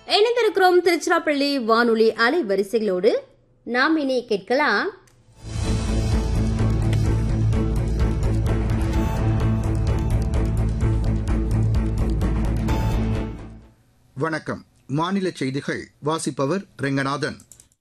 இணைந்திருக்கிறோம் திருச்சிராப்பள்ளி வானொலி அலைவரிசைகளோடு நாம் இனி கேட்கலாம் வணக்கம் மாநில செய்திகள் வாசிப்பவர் ரெங்கநாதன்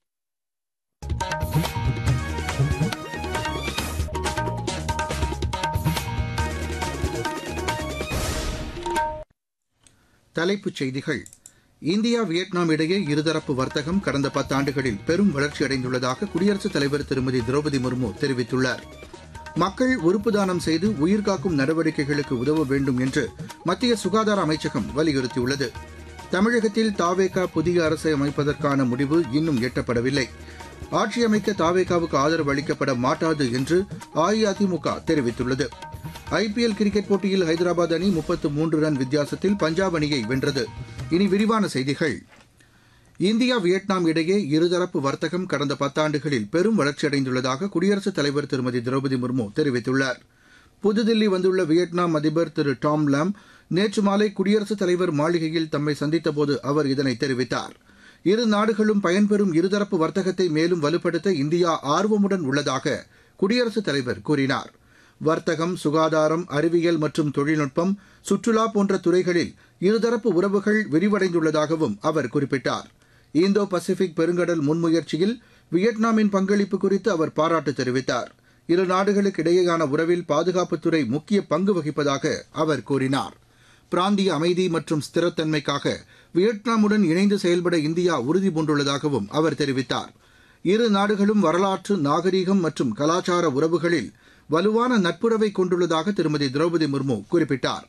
தலைப்புச் செய்திகள் இந்தியா வியட்நாம் இடையே இருதரப்பு வர்த்தகம் கடந்த பத்தாண்டுகளில் பெரும் வளர்ச்சியடைந்துள்ளதாக குடியரசுத் தலைவர் திருமதி திரௌபதி முர்மு தெரிவித்துள்ளார் மக்கள் உறுப்பு தானம் செய்து உயிர்காக்கும் நடவடிக்கைகளுக்கு உதவ வேண்டும் என்று மத்திய சுகாதார அமைச்சகம் வலியுறுத்தியுள்ளது தமிழகத்தில் தாவேகா புதிய அரசை அமைப்பதற்கான முடிவு இன்னும் எட்டப்படவில்லை ஆட்சி அமைக்க தாவேகாவுக்கு ஆதரவு அளிக்கப்பட மாட்டாது என்று அஇஅதிமுக தெரிவித்துள்ளது ஐபிஎல் கிரிக்கெட் போட்டியில் ஹைதராபாத் அணி முப்பத்து மூன்று ரன் வித்தியாசத்தில் பஞ்சாப் அணியை வென்றது இனி விரிவான செய்திகள் இந்தியா வியட்நாம் இடையே இருதரப்பு வர்த்தகம் கடந்த பத்தாண்டுகளில் பெரும் வளர்ச்சியடைந்துள்ளதாக குடியரசுத் தலைவர் திருமதி திரௌபதி முர்மு தெரிவித்துள்ளார் புதுதில்லி வந்துள்ள வியட்நாம் அதிபர் திரு டாம் லாம் நேற்று மாலை குடியரசுத் தலைவர் மாளிகையில் தம்மை சந்தித்தபோது அவர் இதனை தெரிவித்தார் இரு நாடுகளும் பயன்பெறும் இருதரப்பு வர்த்தகத்தை மேலும் வலுப்படுத்த இந்தியா ஆர்வமுடன் உள்ளதாக குடியரசுத் தலைவர் கூறினார் வர்த்தகம் சுகாதாரம் அறிவியல் மற்றும் தொழில்நுட்பம் சுற்றுலா போன்ற துறைகளில் இருதரப்பு உறவுகள் விரிவடைந்துள்ளதாகவும் அவர் குறிப்பிட்டார் இந்தோ பசிபிக் பெருங்கடல் முன்முயற்சியில் வியட்நாமின் பங்களிப்பு குறித்து அவர் பாராட்டு தெரிவித்தார் இரு நாடுகளுக்கு இடையேயான உறவில் பாதுகாப்புத்துறை முக்கிய பங்கு வகிப்பதாக அவர் கூறினார் பிராந்திய அமைதி மற்றும் ஸ்திரத்தன்மைக்காக வியட்நாமுடன் இணைந்து செயல்பட இந்தியா உறுதி பூண்டுள்ளதாகவும் அவர் தெரிவித்தார் இரு நாடுகளும் வரலாற்று நாகரீகம் மற்றும் கலாச்சார உறவுகளில் வலுவான நட்புறவை கொண்டுள்ளதாக திருமதி திரௌபதி முர்மு குறிப்பிட்டார்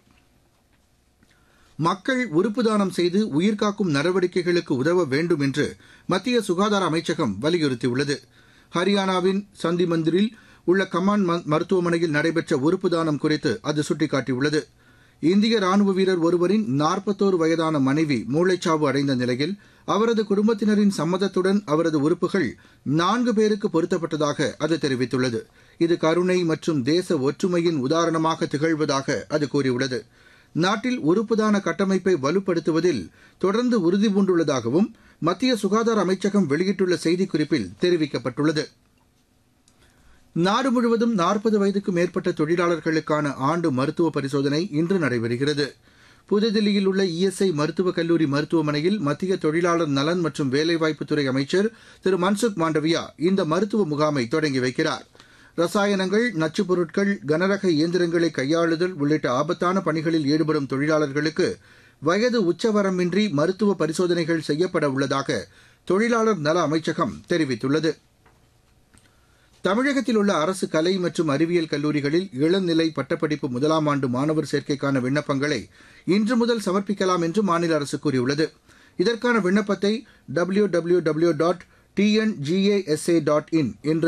மக்கள் உறுப்பு தானம் செய்து உயிர்காக்கும் நடவடிக்கைகளுக்கு உதவ வேண்டும் என்று மத்திய சுகாதார அமைச்சகம் வலியுறுத்தியுள்ளது ஹரியானாவின் சந்திமந்திரில் உள்ள கமான் மருத்துவமனையில் நடைபெற்ற உறுப்பு தானம் குறித்து அது சுட்டிக்காட்டியுள்ளது இந்திய ராணுவ வீரர் ஒருவரின் நாற்பத்தோரு வயதான மனைவி மூளைச்சாவு அடைந்த நிலையில் அவரது குடும்பத்தினரின் சம்மதத்துடன் அவரது உறுப்புகள் நான்கு பேருக்கு பொருத்தப்பட்டதாக அது தெரிவித்துள்ளது இது கருணை மற்றும் தேச ஒற்றுமையின் உதாரணமாக திகழ்வதாக அது கூறியுள்ளது நாட்டில் உறுப்புதான கட்டமைப்பை வலுப்படுத்துவதில் தொடர்ந்து உறுதி பூண்டுள்ளதாகவும் மத்திய சுகாதார அமைச்சகம் வெளியிட்டுள்ள செய்திக்குறிப்பில் தெரிவிக்கப்பட்டுள்ளது நாடு முழுவதும் நாற்பது வயதுக்கு மேற்பட்ட தொழிலாளர்களுக்கான ஆண்டு மருத்துவ பரிசோதனை இன்று நடைபெறுகிறது புதுதில்லியில் உள்ள இஎஸ்ஐ மருத்துவக் கல்லூரி மருத்துவமனையில் மத்திய தொழிலாளர் நலன் மற்றும் வேலைவாய்ப்புத்துறை அமைச்சர் திரு மன்சுக் மாண்டவியா இந்த மருத்துவ முகாமை தொடங்கி வைக்கிறார் ரசாயனங்கள் நச்சுப் பொருட்கள் கனரக இயந்திரங்களை கையாளுதல் உள்ளிட்ட ஆபத்தான பணிகளில் ஈடுபடும் தொழிலாளர்களுக்கு வயது உச்சவரம்பின்றி மருத்துவ பரிசோதனைகள் செய்யப்பட உள்ளதாக தொழிலாளர் நல அமைச்சகம் தெரிவித்துள்ளது தமிழகத்தில் உள்ள அரசு கலை மற்றும் அறிவியல் கல்லூரிகளில் இளநிலை பட்டப்படிப்பு முதலாம் ஆண்டு மாணவர் சேர்க்கைக்கான விண்ணப்பங்களை இன்று முதல் சமர்ப்பிக்கலாம் என்று மாநில அரசு கூறியுள்ளது இதற்கான விண்ணப்பத்தை W W W dot TNGASA dot in என்ற